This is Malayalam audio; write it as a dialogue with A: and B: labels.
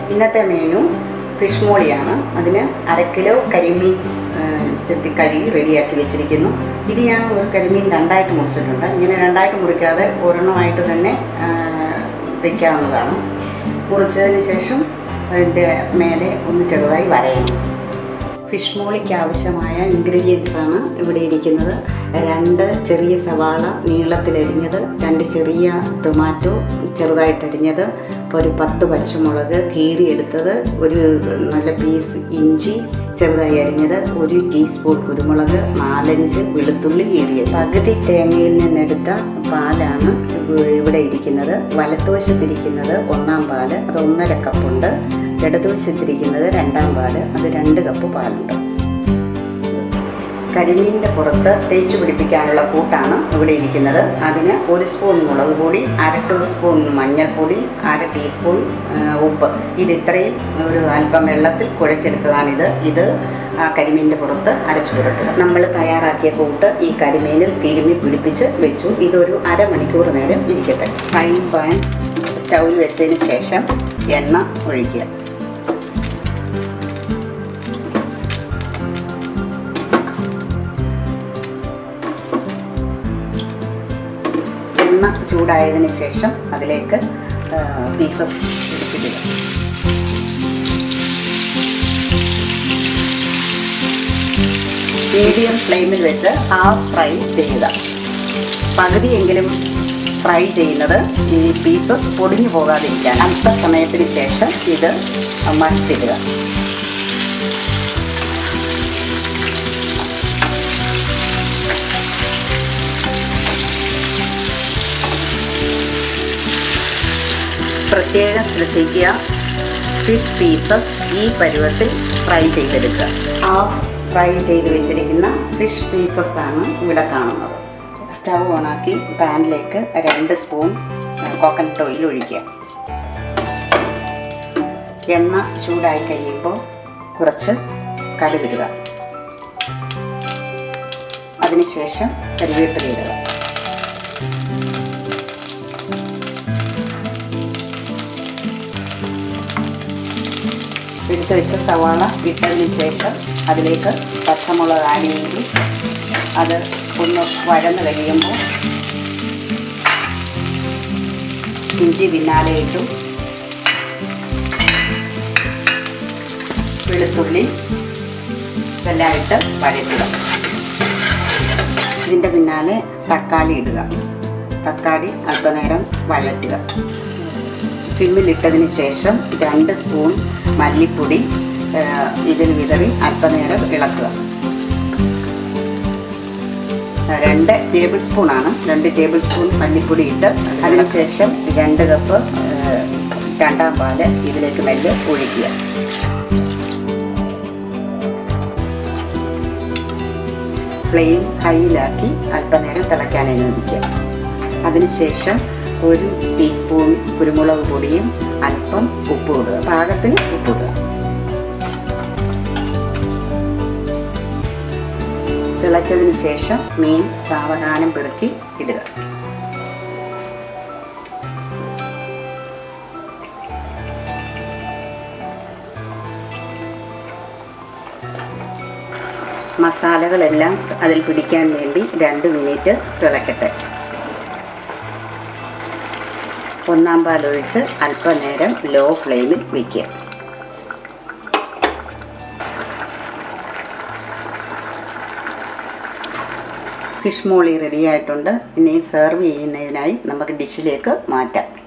A: ഇന്നത്തെ മെനു ഫിഷ് മോളിയാണ് അതിന് അര കിലോ കരിമീൻ ആ, ചെത്തി കഴുകി റെഡിയാക്കി വെച്ചിരിക്കുന്നു ഇത് ഞാൻ ഒരു കരിമീൻ രണ്ടായിട്ട് മുറിച്ചിട്ടുണ്ട് ഇങ്ങനെ രണ്ടായിട്ട് മുറിക്കാതെ ഒരെണ്ണമായിട്ട് തന്നെ ആ, വെക്കാവുന്നതാണ് മുറിച്ചതിന് ശേഷം അതിൻ്റെ മേലെ ഒന്ന് ചെറുതായി വരയണം ഫിഷ് മോളിക്ക് ആവശ്യമായ ഇൻഗ്രീഡിയൻസ് ആണ് ഇവിടെ ഇരിക്കുന്നത് രണ്ട് ചെറിയ സവാള നീളത്തിലരിഞ്ഞത് രണ്ട് ചെറിയ ടൊമാറ്റോ ചെറുതായിട്ട് അരിഞ്ഞത് ഒരു പത്ത് പച്ചമുളക് കീറിയെടുത്തത് ഒരു നല്ല പീസ് ഇഞ്ചി ചെറുതായി അരിഞ്ഞത് ഒരു ടീസ്പൂൺ കുരുമുളക് നാലഞ്ച് വെളുത്തുള്ളി കീറിയത് പകുതി തേങ്ങയിൽ നിന്നെടുത്ത പാലാണ് ഇവ- ഇവിടെ ഇരിക്കുന്നത് വലത്തുവശത്തിരിക്കുന്നത് ഒന്നാം പാല് അത് ഒന്നര കപ്പുണ്ട് ഇടതുവശത്തിരിക്കുന്നത് രണ്ടാം പാല് അത് രണ്ട് കപ്പ് പാലുണ്ട് കരിമീനിൻ്റെ പുറത്ത് തേച്ച് പിടിപ്പിക്കാനുള്ള കൂട്ടാണ് ഇവിടെ ഇരിക്കുന്നത് അതിന് ഒരു സ്പൂൺ മുളക് പൊടി അര ടീസ്പൂൺ മഞ്ഞൾപ്പൊടി അര ടീസ്പൂൺ ആ, ഉപ്പ് ഇത് ഇത്രയും ഒരു അല്പം വെള്ളത്തിൽ കുഴച്ചെടുത്തതാണിത് ഇത് ആ കരിമീനിൻ്റെ പുറത്ത് അരച്ചു പുരട്ടുക നമ്മൾ തയ്യാറാക്കിയ കൂട്ട് ഈ കരിമീനിൽ തിരുമ്മി പിടിപ്പിച്ച് വെച്ചു ഇതൊരു അരമണിക്കൂർ നേരം ഇരിക്കട്ടെ ഫ്രൈ പാൻ സ്റ്റൗവിൽ വെച്ചതിന് ശേഷം എണ്ണ ഒഴിക്കുക എണ്ണ ചൂടായതിന് ശേഷം അതിലേക്ക് പീസസ് ഇടിച്ചിടുക മീഡിയം ഫ്ലെയിമിൽ വെച്ച് ഹാഫ് ഫ്രൈ ചെയ്യുക പകുതിയെങ്കിലും ഫ്രൈ ചെയ്യുന്നത് ഈ പീസസ് പൊടിഞ്ഞു പോകാതിരിക്കാൻ അല്പസമയത്തിന് ശേഷം ഇത് മറിച്ചിടുക പ്രത്യേകം ശ്രദ്ധിക്കുക ഫിഷ് പീസസ് ഈ പരുവത്തിൽ ഫ്രൈ ചെയ്തെടുക്കുക ഹാഫ് ഫ്രൈ ചെയ്ത് വെച്ചിരിക്കുന്ന ഫിഷ് പീസസ് ആണ് ഇവിടെ കാണുന്നത് സ്റ്റൗ ഓണാക്കി പാനിലേക്ക് രണ്ട് സ്പൂൺ കോക്കനട്ട് ഓയിൽ ഒഴിക്കുക എണ്ണ ചൂടായി കഴിയുമ്പോൾ കുറച്ച് കടുകിടുക അതിനുശേഷം കരിവേപ്പില ഇടുക എടുത്ത് വെച്ച സവാള ഇട്ടതിന് ശേഷം അതിലേക്ക് പച്ചമുളക് ആഡ് ചെയ്തു അത് ഒന്ന് വഴന്ന് കഴിയുമ്പോൾ ഇഞ്ചി പിന്നാലെ ഇട്ടു വെളുത്തുള്ളി ഇതെല്ലാം ഇട്ട് വഴറ്റുക ഇതിൻ്റെ പിന്നാലെ തക്കാളി ഇടുക തക്കാളി അല്പനേരം വഴറ്റുക സിമ്മിലിട്ടതിന് ശേഷം രണ്ട് സ്പൂൺ മല്ലിപ്പൊടി ആ, ഇതിൽ വിതറി അല്പനേരം ഇളക്കുക ആ, രണ്ട് ടേബിൾ സ്പൂണാണ് രണ്ട് ടേബിൾ സ്പൂൺ മല്ലിപ്പൊടി ഇട്ട് അതിനുശേഷം രണ്ട് കപ്പ് ആ, രണ്ടാം പാല് ഇതിലേക്ക് മെല്ലെ ഒഴിക്കുക ഫ്ലെയിം ഹൈയിലാക്കി അല്പനേരം തിളയ്ക്കാൻ അനുവദിക്കുക അതിനുശേഷം ഒരു ടീസ്പൂൺ കുരുമുളക് പൊടിയും അല്പം ഉപ്പ് ഇടുക പാകത്തിന് ഉപ്പ് ഇടുക തിളച്ചതിന് ശേഷം മീൻ സാവധാനം പെറുക്കി ഇടുക മസാലകളെല്ലാം അതിൽ പിടിക്കാൻ വേണ്ടി രണ്ട് മിനിറ്റ് തിളക്കട്ടെ ഒന്നാം പാലൊഴിച്ച് അല്പനേരം ലോ ഫ്ലെയിമിൽ വയ്ക്കുക ഫിഷ് മോളി റെഡി ആയിട്ടുണ്ട് ഇനി സെർവ് ചെയ്യുന്നതിനായി നമുക്ക് ഡിഷിലേക്ക് മാറ്റാം